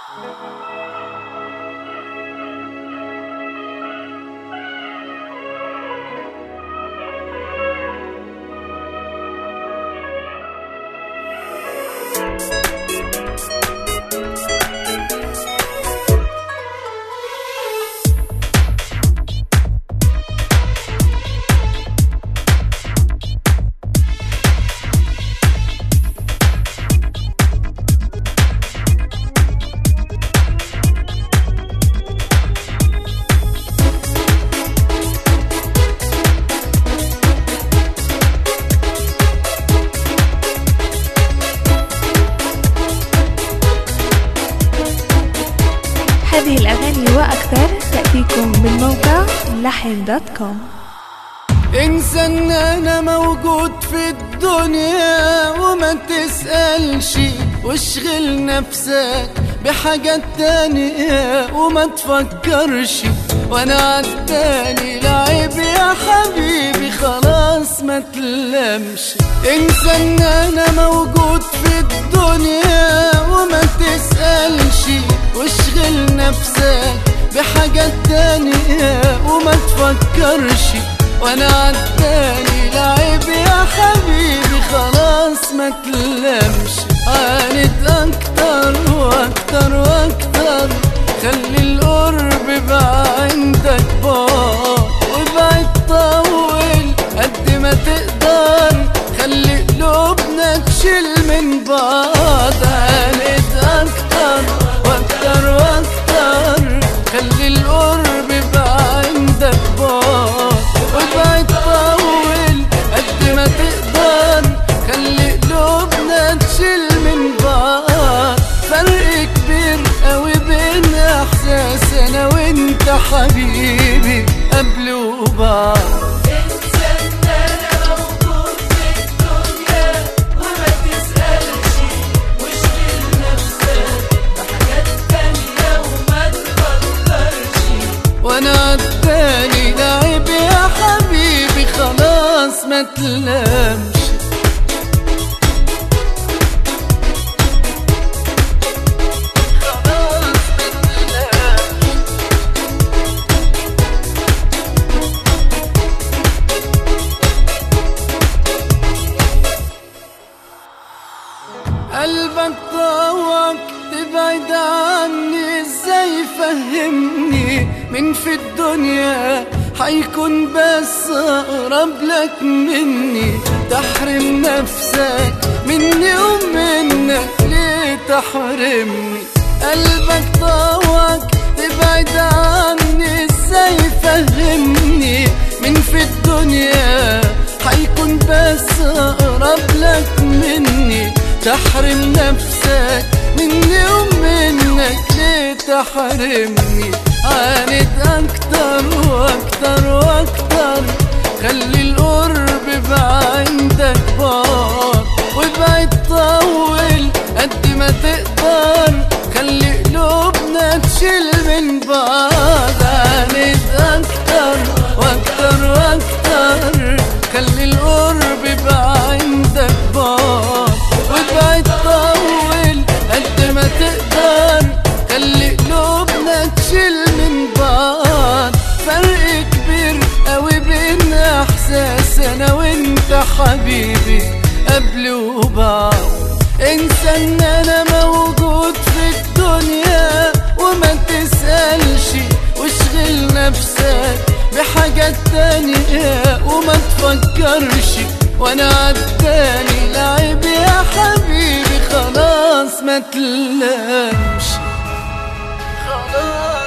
هذه الأغاني وأكثر تأتيكم من موقع لحن دوت كوم انسى ان انا موجود في الدنيا وما تسألش واشغل نفسك بحاجات تانية وما تفكرش وانا عالتاني لعيب يا حبيبي خلاص ما تلمش انسى ان انا موجود في الدنيا وما تسألش واشغل نفسك بحاجات تانية وما تفكرش وانا عالتاني لعيب يا حبيبي خلاص ما تلمش عاند اكتر واكتر واكتر خلي القرب بقى عندك بار وابعد طول قد ما تقدر خلي قلوبنا تشيل من بعض عاند اكتر واكتر واكتر خلي القرب بقى عندك بار وابعد طول قد ما تقدر خلي قلوبنا تشيل من بعض فرق كبير قوي بين احساس انا وانت حبيبي قبل وبعد وانا عالتاني لعيب يا حبيبي خلاص ما تلامش خلاص ما تلامش قلبك طوعك تبعد عني ازاي فهمني من في الدنيا حيكون بس اقرب لك مني تحرم نفسك مني ومنك ليه تحرمني قلبك طوعك تبعد عني ازاي فهمني من في الدنيا حيكون بس اقرب لك مني تحرم نفسك مني ومنك ليه تحرمني عاند اكتر واكتر واكتر خلي القرب بقى عندك بار وابعد طول قد ما تقدر خلي قلوبنا تشيل من بعض عاند اكتر واكتر واكتر خلي القرب بقى عندك بار وابعد طول قد ما تقدر خلي قلوبنا تشيل من بعض فرق كبير قوي بين احساس انا وانت حبيبي قبل وبعد انسى ان انا موجود في الدنيا وما تسألش واشغل نفسك بحاجات تانية وما تفكرش وانا عالتاني لعيب يا حبيبي خلاص ما تلامش خلاص